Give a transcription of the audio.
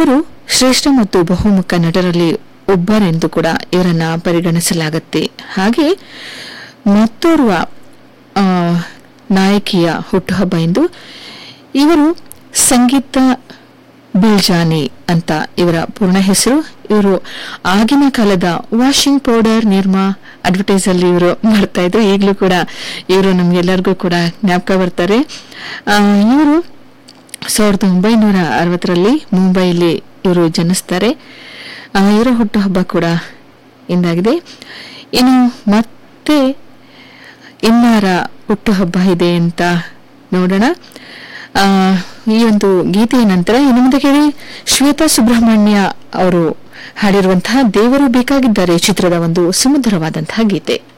ಇವರು ಶ್ರೇಷ್ಠ ಮತ್ತು ಬಹುಮುಖ ನಟರಲ್ಲಿ ಒಬ್ಬರೆಂದು ಕೂಡ ಇವರನ್ನ ಪರಿಗಣಿಸಲಾಗುತ್ತೆ ಹಾಗೆ ಮತ್ತೋರ್ವ ಆ, ನಾಯಕಿಯ ಹುಟ್ಟುಹಬ್ಬ ಎಂದು ಇವರು ಸಂಗೀತ ಬಿಲ್ಜಾನಿ ಅಂತ ಇವರ ಪೂರ್ಣ ಹೆಸರು ಇವರು ಆಗಿನ ಕಾಲದ ವಾಷಿಂಗ್ ಪೌಡರ್ ನಿರ್ಮಾ ಅಡ್ವರ್ಟೈಸ್ ಅಲ್ಲಿ ಇವರು ಮಾಡ್ತಾ ಇದ್ರು ಈಗಲೂ ಕೂಡ ಇವರು ನಮ್ಗೆಲ್ಲರಿಗೂ ಕೂಡ ಜ್ಞಾಪಕ ಬರ್ತಾರೆ ಆ, ಇವರು ಸಾವಿರದ ಒಂಬೈನೂರ ಅರವತ್ತರಲ್ಲಿ ಮುಂಬೈಲಿ ಇವರು ಜನಿಸ್ತಾರೆ ಆ, ಇವರ ಹುಟ್ಟುಹಬ್ಬ ಕೂಡ ಇಂದಾಗಿದೆ ಇನ್ನು ಮತ್ತೆ ಇನ್ನಾರ ಹುಟ್ಟುಹಬ್ಬ ಇದೆ ಅಂತ ನೋಡೋಣ ಆ, ಈ ಒಂದು ಗೀತೆಯ ನಂತರ ಇನ್ನು ಮುಂದೆ ಕೇಳಿ ಶ್ವೇತಾ ಸುಬ್ರಹ್ಮಣ್ಯ ಅವರು ಹಾಡಿರುವಂತಹ ದೇವರು ಬೇಕಾಗಿದ್ದಾರೆ ಚಿತ್ರದ ಒಂದು ಸುಮಧುರವಾದಂತಹ ಗೀತೆ